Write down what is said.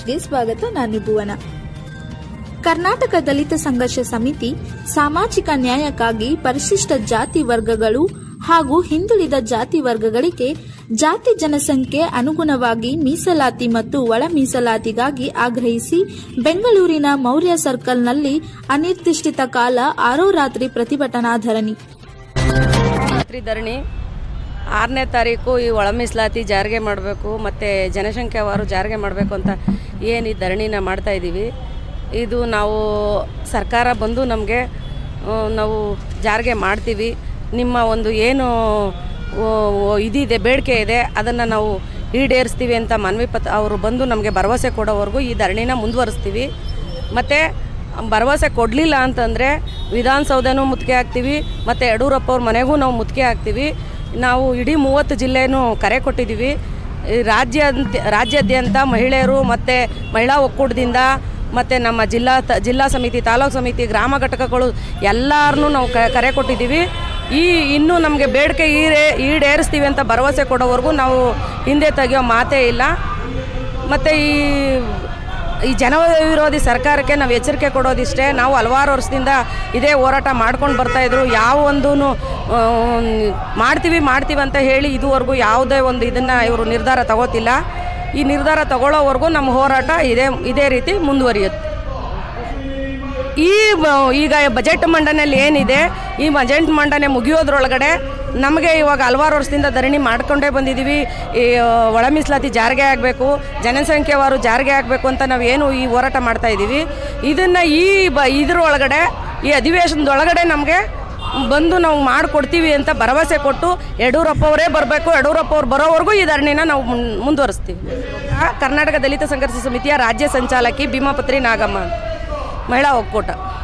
ನ್ಯೂಸ್ಗೆ ಸ್ವಾಗತ ನಾನು ಭುವನ ಕರ್ನಾಟಕ ದಲಿತ ಸಂಘರ್ಷ ಸಮಿತಿ ಸಾಮಾಜಿಕ ನ್ಯಾಯಕ್ಕಾಗಿ ಪರಿಶಿಷ್ಟ ಜಾತಿ ವರ್ಗಗಳು ಹಾಗೂ ಹಿಂದುಳಿದ ಜಾತಿ ವರ್ಗಗಳಿಗೆ ಜಾತಿ ಜನಸಂಖ್ಯೆ ಅನುಗುಣವಾಗಿ ಮೀಸಲಾತಿ ಮತ್ತು ಒಳ ಮೀಸಲಾತಿಗಾಗಿ ಆಗ್ರಹಿಸಿ ಬೆಂಗಳೂರಿನ ಮೌರ್ಯ ಸರ್ಕಲ್ನಲ್ಲಿ ಅನಿರ್ದಿಷ್ಟ ಕಾಲ ಆರೋರಾತ್ರಿ ಪ್ರತಿಭಟನಾ ಧರಣಿ ರಾತ್ರಿ ಧರಣಿ ಆರನೇ ತಾರೀಕು ಈ ಒಳ ಮೀಸಲಾತಿ ಜಾರಿಗೆ ಮಾಡಬೇಕು ಮತ್ತು ಜನಸಂಖ್ಯಾವಾರು ಜಾರಿಗೆ ಮಾಡಬೇಕು ಅಂತ ಏನು ಈ ಧರಣಿನ ಮಾಡ್ತಾ ಇದ್ದೀವಿ ಇದು ನಾವು ಸರ್ಕಾರ ಬಂದು ನಮಗೆ ನಾವು ಜಾರಿಗೆ ಮಾಡ್ತೀವಿ ನಿಮ್ಮ ಒಂದು ಏನು ಓ, ಓ, ಇದಿದೆ ಬೇಡಿಕೆ ಇದೆ ಅದನ್ನು ನಾವು ಈಡೇರಿಸ್ತೀವಿ ಅಂತ ಮನವಿ ಪತ್ರ ಅವರು ಬಂದು ನಮಗೆ ಭರವಸೆ ಕೊಡೋವರೆಗೂ ಈ ಧರಣಿನ ಮುಂದುವರಿಸ್ತೀವಿ ಮತ್ತು ಭರವಸೆ ಕೊಡಲಿಲ್ಲ ಅಂತಂದರೆ ವಿಧಾನಸೌಧನೂ ಮುತ್ತಿಗೆ ಹಾಕ್ತೀವಿ ಮತ್ತು ಯಡಿಯೂರಪ್ಪ ಅವ್ರ ಮನೆಗೂ ನಾವು ಮುತ್ತಿಗೆ ಹಾಕ್ತೀವಿ ನಾವು ಇಡೀ ಮೂವತ್ತು ಜಿಲ್ಲೆನೂ ಕರೆ ಕೊಟ್ಟಿದ್ದೀವಿ ಈ ರಾಜ್ಯ ರಾಜ್ಯಾದ್ಯಂತ ಮಹಿಳೆಯರು ಮತ್ತು ಮಹಿಳಾ ಒಕ್ಕೂಟದಿಂದ ಮತ್ತು ನಮ್ಮ ಜಿಲ್ಲಾ ತ ಜಿಲ್ಲಾ ಸಮಿತಿ ತಾಲೂಕು ಸಮಿತಿ ಗ್ರಾಮ ಘಟಕಗಳು ಎಲ್ಲರನ್ನೂ ನಾವು ಕ- ಕರೆ ಕೊಟ್ಟಿದ್ದೀವಿ ಈ ಇನ್ನೂ ನಮಗೆ ಬೇಡಿಕೆ ಈಡೇ ಈಡೇರಿಸ್ತೀವಿ ಅಂತ ಭರವಸೆ ಕೊಡೋವರೆಗೂ ನಾವು ಹಿಂದೆ ತೆಗೆಯೋ ಮಾತೇ ಇಲ್ಲ ಮತ್ತು ಈ ಈ ಜನ ವಿರೋಧಿ ಸರ್ಕಾರಕ್ಕೆ ನಾವು ಎಚ್ಚರಿಕೆ ಕೊಡೋದಿಷ್ಟೇ ನಾವು ಹಲವಾರು ವರ್ಷದಿಂದ ಇದೇ ಹೋರಾಟ ಮಾಡ್ಕೊಂಡು ಬರ್ತಾಯಿದ್ರು ಯಾವ ಒಂದು ಮಾಡ್ತೀವಿ ಮಾಡ್ತೀವಿ ಅಂತ ಹೇಳಿ ಇದುವರೆಗೂ ಯಾವುದೇ ಒಂದು ಇದನ್ನು ಇವರು ನಿರ್ಧಾರ ತಗೋತಿಲ್ಲ ಈ ನಿರ್ಧಾರ ತಗೊಳ್ಳೋವರೆಗೂ ನಮ್ಮ ಹೋರಾಟ ಇದೇ ಇದೇ ರೀತಿ ಮುಂದುವರಿಯುತ್ತೆ ಈ ಬ- ಈಗ ಬಜೆಟ್ ಮಂಡನೆಯಲ್ಲಿ ಏನಿದೆ ಈ ಬಜೆಟ್ ಮಂಡನೆ ಮುಗಿಯೋದ್ರೊಳಗಡೆ ನಮಗೆ ಇವಾಗ ಹಲವಾರು ವರ್ಷದಿಂದ ಧರಣಿ ಮಾಡ್ಕೊಂಡೇ ಬಂದಿದ್ದೀವಿ ಈ ಆ, ಒಳ ಮೀಸಲಾತಿ ಜಾರಿಗೆ ಆಗಬೇಕು ಜನಸಂಖ್ಯೆವಾರು ಜಾರಿಗೆ ಆಗಬೇಕು ಅಂತ ನಾವು ಏನು ಈ ಹೋರಾಟ ಮಾಡ್ತಾ ಇದ್ದೀವಿ ಇದನ್ನು ಈ ಬ ಇದ್ರೊಳಗಡೆ ಈ ಅಧಿವೇಶನದೊಳಗಡೆ ನಮಗೆ ಬಂದು ನಾವು ಮಾಡಿಕೊಡ್ತೀವಿ ಅಂತ ಭರವಸೆ ಕೊಟ್ಟು ಯಡಿಯೂರಪ್ಪ ಅವರೇ ಬರಬೇಕು ಯಡಿಯೂರಪ್ಪ ಅವ್ರು ಬರೋವರೆಗೂ ಈ ಧರಣಿನ ನಾವು ಮುನ್- ಮುಂದುವರಿಸ್ತೀವಿ ಕರ್ನಾಟಕ ದಲಿತ ಸಂಘರ್ಷ ಸಮಿತಿಯ ರಾಜ್ಯ ಸಂಚಾಲಕಿ ಭೀಮಾಪತ್ರಿ ನಾಗಮ್ಮ ಅಂತ. ಮಹಿಳಾ ಒಕ್ಕೂಟ